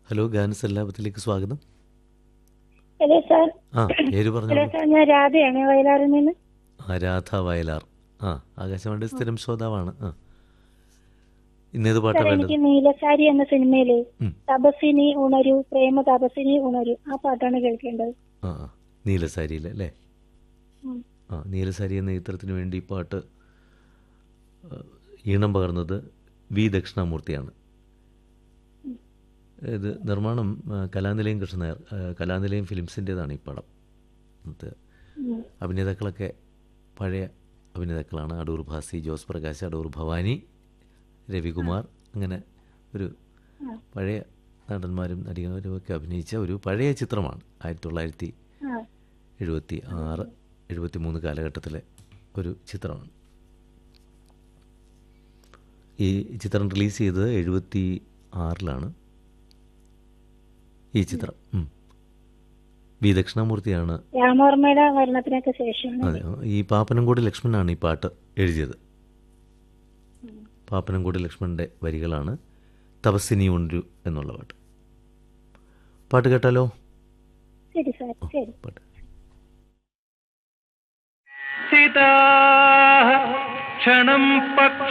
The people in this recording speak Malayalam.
ഹലോ ഗാനസ് എല്ലാപത്തിലേക്ക് സ്വാഗതം ഹലോ സാർ ആ പേര് ഹലോ പറഞ്ഞോളൂ സാർ ഞാൻ രാധയാണ് വയലാറിൽ നിന്ന് ആ രാധ വയലാർ ആ ആകാശവാണി സ്ഥിരം ശ്രോതാവാണ് ആ ഇന്നേത് പാട്ടാ സാർ വേണ്ടത് എനിക്ക് നീലസാരി എന്ന സിനിമയിലെ ഉം. തപസിനി ഉണരൂ പ്രേമ തപസിനി ഉണരൂ ആ പാട്ടാണ് കേൾക്കേണ്ടത് ആ ആ നീലസാരിയിൽ അല്ലേ ഉം. ആ നീലസാരി എന്ന ചിത്രത്തിന് വേണ്ടി ഈ പാട്ട് ആ, ഈണം പകർന്നത് വി ദക്ഷിണാമൂർത്തിയാണ് ഇത് നിർമ്മാണം ആ, കലാനിലയം കൃഷ്ണനായർ ആ, കലാനിലയം ഫിലിംസിൻ്റേതാണ് ഈ പടം അത് ഉം. അഭിനേതാക്കളൊക്കെ പഴയ അഭിനേതാക്കളാണ് അടൂർ ഭാസി ജോസ് പ്രകാശ് അടൂർ ഭവാനി രവികുമാർ അങ്ങനെ ഒരു ആ. പഴയ നടന്മാരും നടികരും ഒക്കെ അഭിനയിച്ച ഒരു പഴയ ചിത്രമാണ് ആയിരത്തി തൊള്ളായിരത്തി ആ. എഴുപത്തി ആറ് എഴുപത്തി മൂന്ന് കാലഘട്ടത്തിലെ ഒരു ചിത്രമാണ് ഈ ചിത്രം റിലീസ് ചെയ്തത് എഴുപത്തി ആറിലാണ് ഈ ചിത്രം ഉം. വി ദക്ഷിണാമൂർത്തിയാണ് രാമവർമ്മയുടെ മരണത്തിനൊക്കെ ശേഷമാണ് അതെ ഈ പാപ്പനംകോട് ലക്ഷ്മണനാണ് ഈ പാട്ട് എഴുതിയത് പാപ്പനംകോട് ലക്ഷ്മണൻ്റെ വരികളാണ് തപസ്സിനി ഉണ്ടു എന്നുള്ള പാട്ട് പാട്ട് കേട്ടാലോ ശരി സാർ ശരി പാട്ട് सीता क्षणं पक्ष